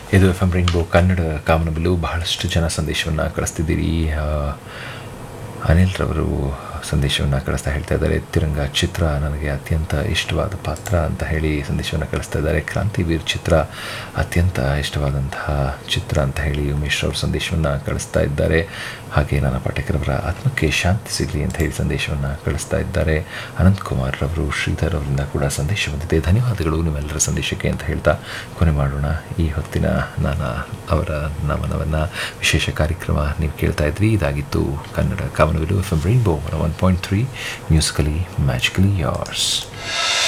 ಇದು F M rainbow Kannada ಕಾಮನಬಿಲ್ಲು ಬಹಳಷ್ಟು ಜನ ಸಂದೇಶವನ್ನು ಕಳಿಸ್ತಿದ್ದೀರಿ ಆ, ಅನಿಲ್ ರವರು ಸಂದೇಶವನ್ನು ಕಳಿಸ್ತಾ ಹೇಳ್ತಾ ಇದ್ದಾರೆ ತಿರಂಗ ಚಿತ್ರ ನನಗೆ ಅತ್ಯಂತ ಇಷ್ಟವಾದ ಪಾತ್ರ ಅಂತ ಹೇಳಿ ಸಂದೇಶವನ್ನು ಕಳಿಸ್ತಾ ಇದ್ದಾರೆ ಕ್ರಾಂತಿವೀರ್ ಚಿತ್ರ ಅತ್ಯಂತ ಇಷ್ಟವಾದಂತಹ ಚಿತ್ರ ಅಂತ ಹೇಳಿ ಉಮೇಶ್ ಅವರು ಸಂದೇಶವನ್ನು ಕಳಿಸ್ತಾ ಇದ್ದಾರೆ ಹಾಗೆ ನಾನಾ ಪಾಟೇಕರವರ ಆತ್ಮಕ್ಕೆ ಶಾಂತಿ ಸಿಗಲಿ ಅಂತ ಹೇಳಿ ಸಂದೇಶವನ್ನು ಕಳಿಸ್ತಾ ಇದ್ದಾರೆ ಅನಂತ್ ಕುಮಾರ್ ರವರು ಶ್ರೀಧರ್ ಅವರಿಂದ ಕೂಡ ಸಂದೇಶ ಬಂದಿದೆ ಧನ್ಯವಾದಗಳು ನಿಮ್ಮೆಲ್ಲರ ಸಂದೇಶಕ್ಕೆ ಅಂತ ಹೇಳ್ತಾ ಕೊನೆ ಮಾಡೋಣ ಈ ಹೊತ್ತಿನ ನಾನಾ ಅವರ ನಮನವನ್ನು ವಿಶೇಷ ಕಾರ್ಯಕ್ರಮ ನೀವು ಕೇಳ್ತಾ ಇದ್ರಿ ಇದಾಗಿತ್ತು Kannada Kamanabillu F M Rainbow one point three musically magically ಯಾರ್ಸ್